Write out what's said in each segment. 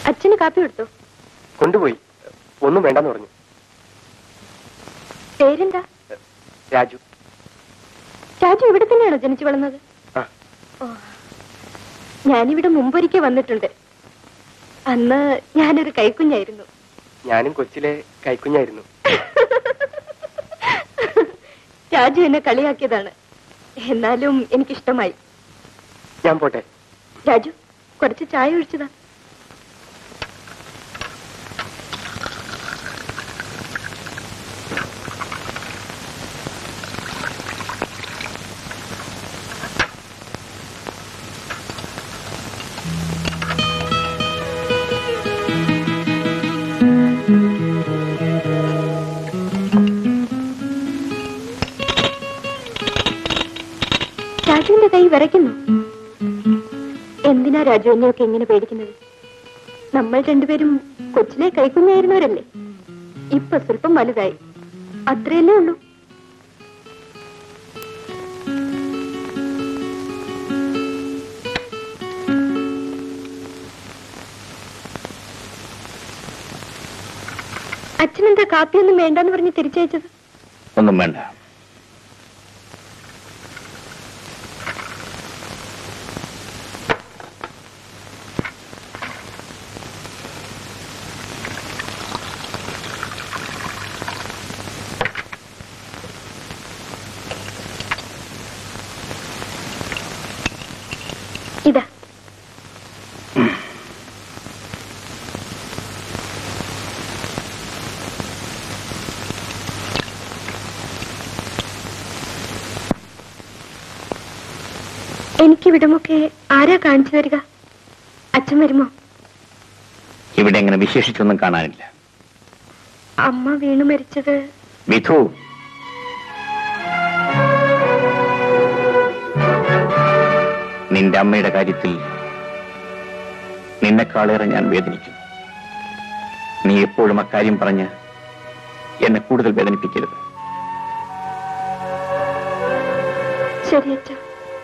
അച്ഛന് കാപ്പി കൊടുത്തു കൊണ്ടുപോയി ഒന്നും വേണ്ടെന്ന് പറഞ്ഞു പേരെന്താ രാജു രാജു ഇവിടെ തന്നെയാണോ ജനിച്ചു വളർന്നത് ആ ഓ ഞാനിവിടെ മുമ്പൊരിക്കൽ വന്നിട്ടുണ്ട് അന്ന് ഞാനൊരു കൈക്കുഞ്ഞായിരുന്നു ഞാനും കൊച്ചിലെ കൈക്കുഞ്ഞായിരുന്നു രാജു എന്നെ കളിയാക്കിയതാണ് എന്നാലും എനിക്കിഷ്ടമായി ഞാൻ പോട്ടെ രാജു കുറച്ച് ചായ ഒഴിച്ചതാ രാജുവിന്റെ കൈ വിറയ്ക്കുന്നു എന്തിനാ രാജു എന്നെയൊക്കെ ഇങ്ങനെ പേടിക്കുന്നത് നമ്മൾ രണ്ടുപേരും കൊച്ചിലെ കൈക്കുഞ്ഞായിരുന്നവരല്ലേ ഇപ്പൊ സ്വല്പം വലുതായി അത്രയല്ലേ ഉള്ളൂ അച്ഛനെന്താ കാപ്പിയൊന്നും വേണ്ടെന്ന് പറഞ്ഞ് തിരിച്ചയച്ചത് ഒന്നും വേണ്ട ഇതാ എനിക്കിവിടമൊക്കെ ആരാ കാണിച്ചു തരിക അച്ഛൻ വരുമോ ഇവിടെ ഇങ്ങനെ വിശേഷിച്ചൊന്നും കാണാനില്ല അമ്മ വീണു മരിച്ചത് വിധു നിന്റെ അമ്മയുടെ കാര്യത്തിൽ നിന്നെക്കാളേറെ ഞാൻ വേദനിക്കുന്നു നീ എപ്പോഴും അക്കാര്യം പറഞ്ഞ് എന്നെ കൂടുതൽ വേദനിപ്പിക്കരുത് ശരി അച്ഛ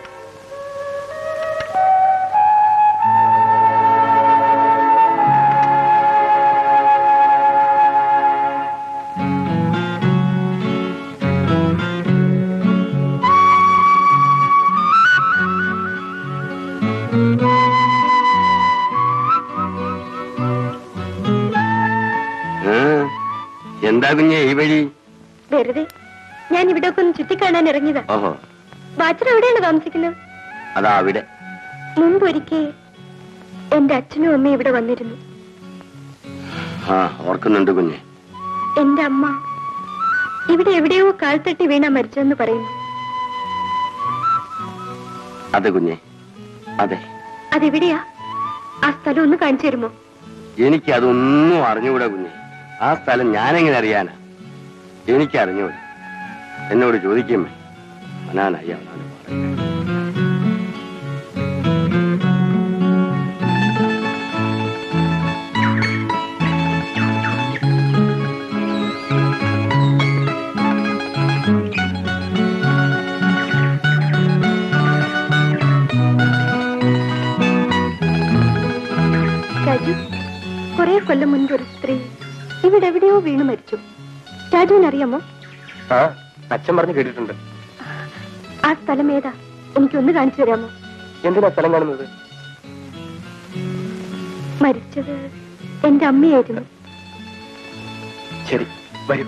എന്താ കുഞ്ഞെ ഈ വഴി വെറുതെ ഞാൻ ഇവിടെ ഒക്കെ ഒന്ന് ചുറ്റിക്കാണാൻ ഇറങ്ങിയതാ ഓഹോ ബാച്ചർ എവിടെയാണ് താമസിക്കുന്നത് അതാ അവിടെ മുമ്പ് ഒരിക്കൽ എന്റെ അച്ഛനും അമ്മയും ഇവിടെ വന്നിരുന്നു ആ ഓർക്കുന്നുണ്ട് കുഞ്ഞെ എന്റെ അമ്മ ഇവിടെ എവിടെയോ കാൽത്തട്ടി വീണ മരിച്ചെന്ന് പറയുന്നു അതെ കുഞ്ഞെ അതെ അതെവിടെയാ ആ സ്ഥലം ഒന്ന് കാണിച്ചു തരുമോ എനിക്ക് അതൊന്നും അറിഞ്ഞുകൂടാ കുഞ്ഞെ ആ സ്ഥലം ഞാനെങ്ങനെ അറിയാനാ എനിക്ക് അറിഞ്ഞൂടാ എന്നോട് ചോദിക്കുമേ അവനാനായി അവനാണ് പറയുന്നത്. രാജു കുറെ കൊല്ലം മുൻപ് ഒരു സ്ത്രീ ഇവിടെ എവിടെയോ വീണു മരിച്ചു രാജുവിനറിയാമോ ആ അച്ഛൻ പറഞ്ഞു കേട്ടിട്ടുണ്ട് ആ സ്ഥലം ഏതാ എനിക്കൊന്ന് കാണിച്ചു തരാമോ എന്തിനാ സ്ഥലം കാണുന്നത് മരിച്ചത് എന്റെ അമ്മയായിരുന്നു ശരി വരൂ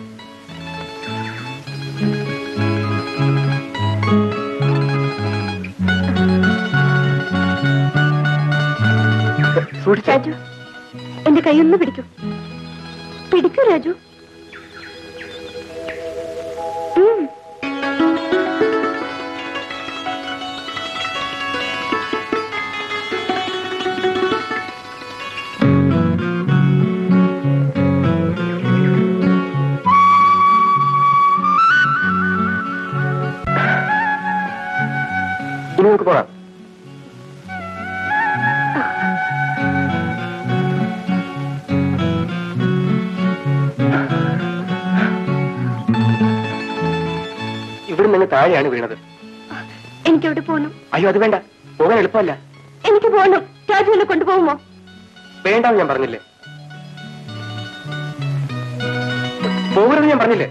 സൂക്ഷിച്ചേ രാജു എന്റെ കൈയൊന്ന് പിടിക്കൂ പിടിക്കൂ രാജു ഉം. ഇനി നമുക്ക് പോകാം ഇവിടെ നിന്ന് താഴെയാണ് വീണത് എനിക്കെവിടെ പോകണം അയ്യോ അത് വേണ്ട പോകാൻ എളുപ്പമല്ല എനിക്ക് പോകണം രാജു എന്നെ കൊണ്ടുപോകുമോ വേണ്ടെന്ന് ഞാൻ പറഞ്ഞില്ലേ പോകരുത് ഞാൻ പറഞ്ഞില്ലേ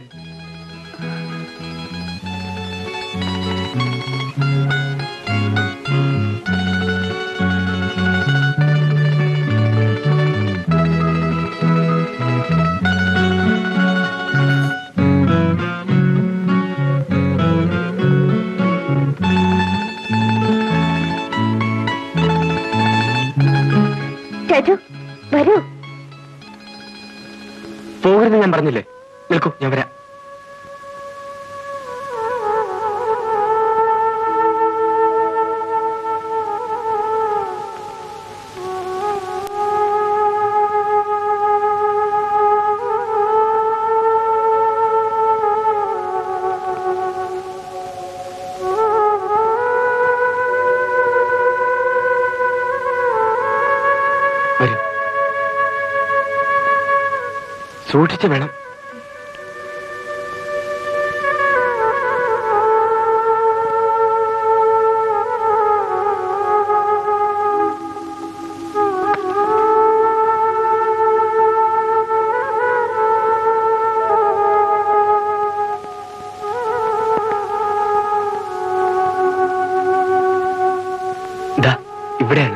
രാജു വരൂ പോകരുത് ഞാൻ പറഞ്ഞില്ലേ നിൽക്കൂ ഞാൻ വരാം വരൂ സൂക്ഷിച്ച് വേണം ഇതാ ഇവിടെയാണ്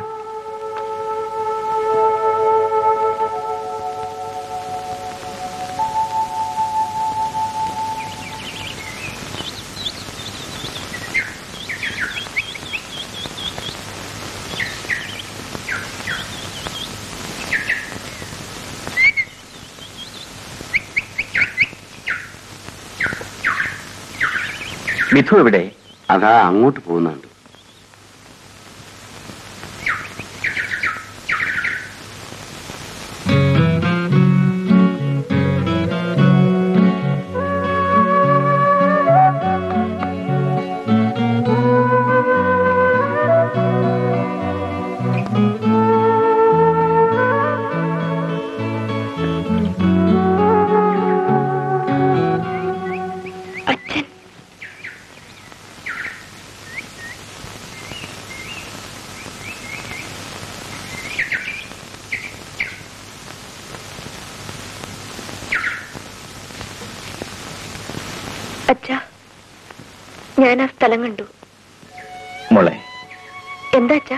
മിഥു എവിടെ അതാ അങ്ങോട്ട് പോകുന്നുണ്ട് അച്ഛൻ അച്ഛാ ഞാൻ ആ സ്ഥലം കണ്ടു മോളെ എന്താ അച്ഛാ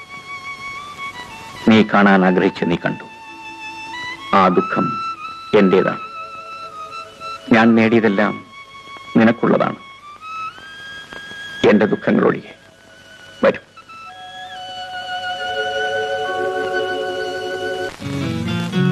നീ കാണാൻ ആഗ്രഹിച്ച നീ കണ്ടു ആ ദുഃഖം എന്റേതാണ് ഞാൻ നേടിയതെല്ലാം നിനക്കുള്ളതാണ് എന്റെ ദുഃഖങ്ങളൊഴികെ വരും